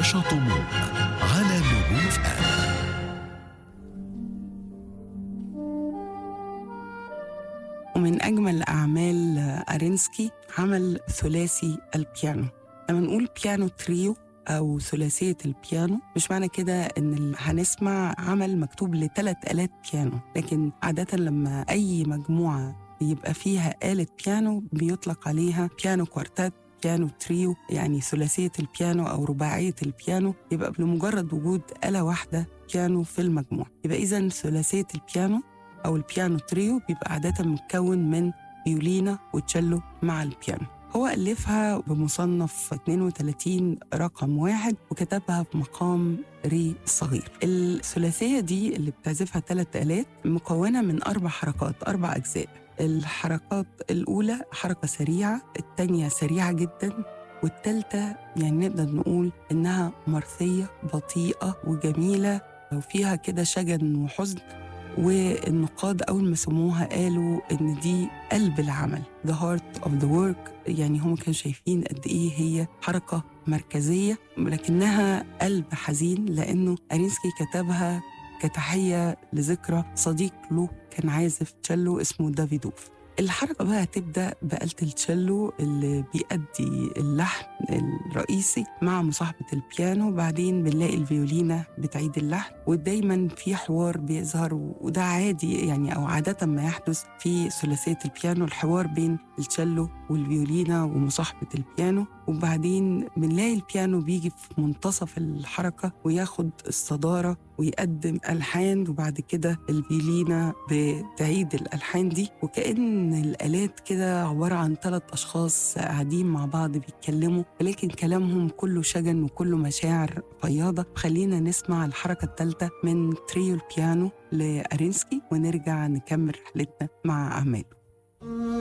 رشا طموح على نجوم اف ام ومن أجمل أعمال أرينسكي عمل ثلاثي البيانو لما نقول بيانو تريو أو ثلاثية البيانو مش معنى كده إن ال- هنسمع عمل مكتوب لثلاث آلات بيانو لكن عادة لما أي مجموعة يبقى فيها آلة بيانو بيطلق عليها بيانو كوارتات بيانو تريو يعني ثلاثية البيانو أو رباعية البيانو يبقى بمجرد وجود آلة واحدة بيانو في المجموعة يبقى إذا ثلاثية البيانو أو البيانو تريو بيبقى عادة متكون من فيولينا وتشيلو مع البيانو هو ألفها بمصنف 32 رقم واحد وكتبها في مقام ري الصغير الثلاثية دي اللي بتعزفها ثلاث آلات مكونة من أربع حركات أربع أجزاء الحركات الأولى حركة سريعة الثانية سريعة جدا والثالثة يعني نقدر نقول إنها مرثية بطيئة وجميلة وفيها كده شجن وحزن والنقاد أول ما سموها قالوا إن دي قلب العمل the heart of the work يعني هم كانوا شايفين قد إيه هي حركة مركزية لكنها قلب حزين لأنه أرينسكي كتبها كتحية لذكرى صديق له كان عازف تشيلو اسمه دافيدوف الحركة بقى هتبدأ بآلة التشيلو اللي بيأدي اللحن الرئيسي مع مصاحبة البيانو بعدين بنلاقي الفيولينا بتعيد اللحن ودايما في حوار بيظهر وده عادي يعني أو عادة ما يحدث في ثلاثية البيانو الحوار بين التشيلو والفيولينا ومصاحبة البيانو وبعدين بنلاقي البيانو بيجي في منتصف الحركة وياخد الصدارة ويقدم ألحان وبعد كده الفيولينا بتعيد الألحان دي وكأن الآلات كده عبارة عن ثلاث أشخاص قاعدين مع بعض بيتكلموا ولكن كلامهم كله شجن وكله مشاعر فياضة خلينا نسمع الحركة الثالثة من تريو البيانو لأرينسكي ونرجع نكمل رحلتنا مع أعماله